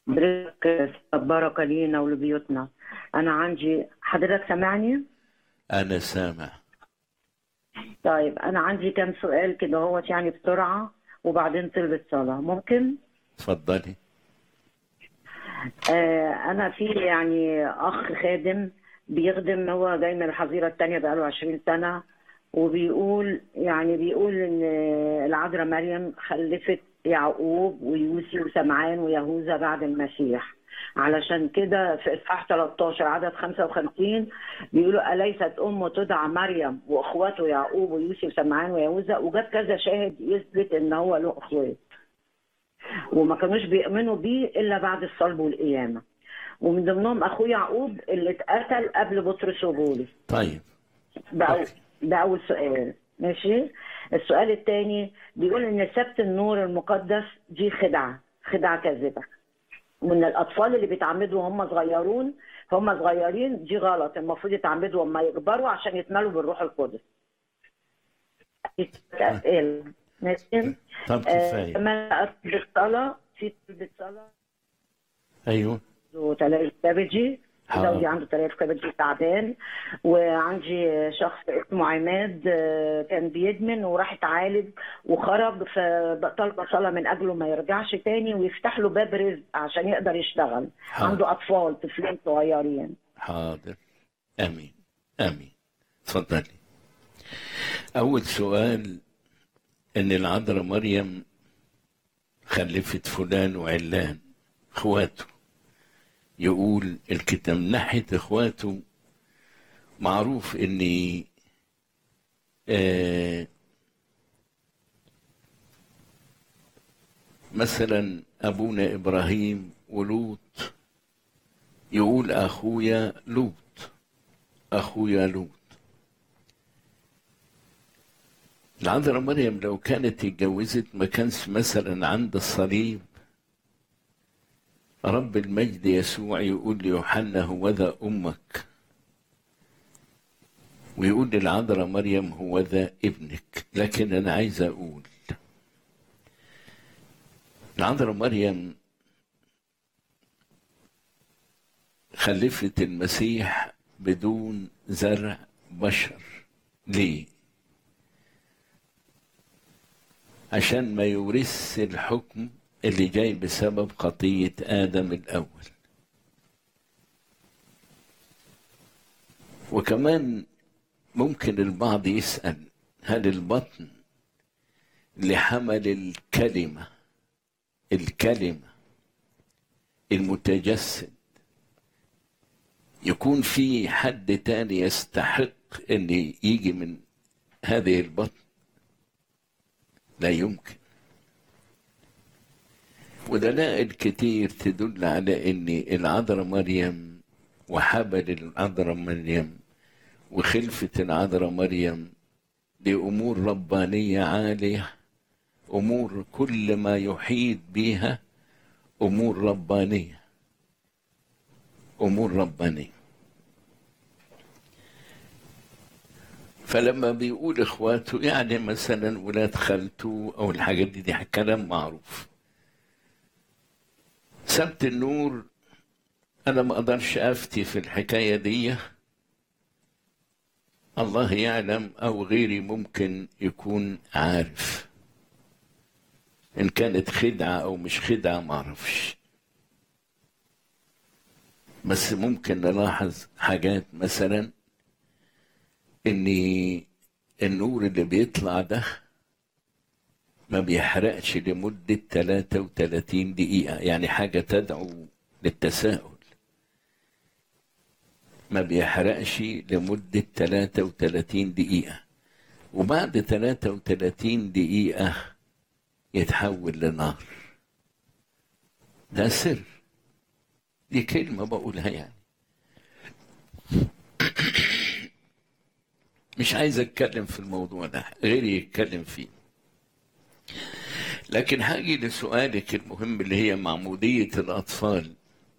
حضرتك بركة لينا ولبيوتنا أنا عندي حضرتك سامعني؟ أنا سامع طيب أنا عندي كم سؤال كده هو يعني بسرعة وبعدين طلبت صلاة ممكن؟ تفضلي آه أنا في يعني أخ خادم بيخدم هو جاي من الحظيرة التانية بقاله 20 سنة وبيقول يعني بيقول إن العذراء مريم خلفت يعقوب ويوسي وسمعان ويهوذا بعد المسيح علشان كده في اصحاح 13 عدد 55 بيقولوا اليست امه تدعى مريم واخواته يعقوب ويوسف وسمعان ويهوذا وجاب كذا شاهد يثبت ان هو له اخوات وما كانوش بيؤمنوا بيه الا بعد الصلب والقيامه ومن ضمنهم اخوه يعقوب اللي اتقتل قبل بطرس وبولس طيب ده أول ده أول سؤال ماشي السؤال الثاني بيقول إن سبت النور المقدس دي خدعة خدعة كاذبة وإن الأطفال اللي بيتعمدوا وهم صغيرون هم صغيرين دي غلط المفروض يتعمدوا وهم يكبروا عشان يتملوا بالروح القدس أسئلة ماشي طب آه، كفاية كمان بالصلاة في بالصلاة أيوه وتلاقي كبدي حاضر. زوجي عنده تلاقي كبدي تعبان وعندي شخص اسمه عماد آه، كان بيدمن وراح اتعالج وخرج فطالبه صلاه من اجله ما يرجعش تاني ويفتح له باب رزق عشان يقدر يشتغل حاضر. عنده اطفال طفلين صغيرين حاضر آمين آمين تفضلي أول سؤال إن العذراء مريم خلفت فلان وعلان إخواته يقول الكتاب من ناحية إخواته معروف إن آه مثلا أبونا إبراهيم ولوط يقول أخويا لوط أخويا لوط العذراء مريم لو كانت اتجوزت ما كانش مثلا عند الصليب رب المجد يسوع يقول ليوحنا هو ذا أمك ويقول للعذراء مريم هو ذا ابنك لكن أنا عايز أقول العذراء مريم خلفت المسيح بدون زرع بشر ليه عشان ما يورث الحكم اللي جاي بسبب خطية آدم الأول وكمان ممكن البعض يسأل هل البطن اللي حمل الكلمة الكلمة المتجسد يكون في حد تاني يستحق ان يجي من هذه البطن لا يمكن ودلائل كتير تدل على ان العذراء مريم وحبل العذراء مريم وخلفة العذراء مريم دي امور ربانية عالية امور كل ما يحيط بها امور ربانيه امور ربانيه فلما بيقول اخواته يعني مثلا ولاد خالته او الحاجات دي دي كلام معروف سبت النور انا ما اقدرش افتي في الحكايه دي الله يعلم او غيري ممكن يكون عارف ان كانت خدعه او مش خدعه ما اعرفش بس ممكن نلاحظ حاجات مثلا ان النور اللي بيطلع ده ما بيحرقش لمدة 33 دقيقة يعني حاجة تدعو للتساؤل ما بيحرقش لمدة 33 دقيقة وبعد 33 دقيقة يتحول لنار ده سر دي كلمة بقولها يعني مش عايز اتكلم في الموضوع ده غيري يتكلم فيه لكن هاجي لسؤالك المهم اللي هي معمودية الأطفال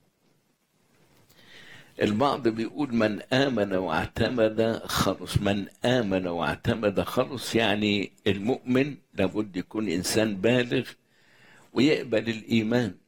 البعض بيقول من آمن واعتمد خلص من آمن واعتمد خلص يعني المؤمن لابد يكون إنسان بالغ ويقبل الإيمان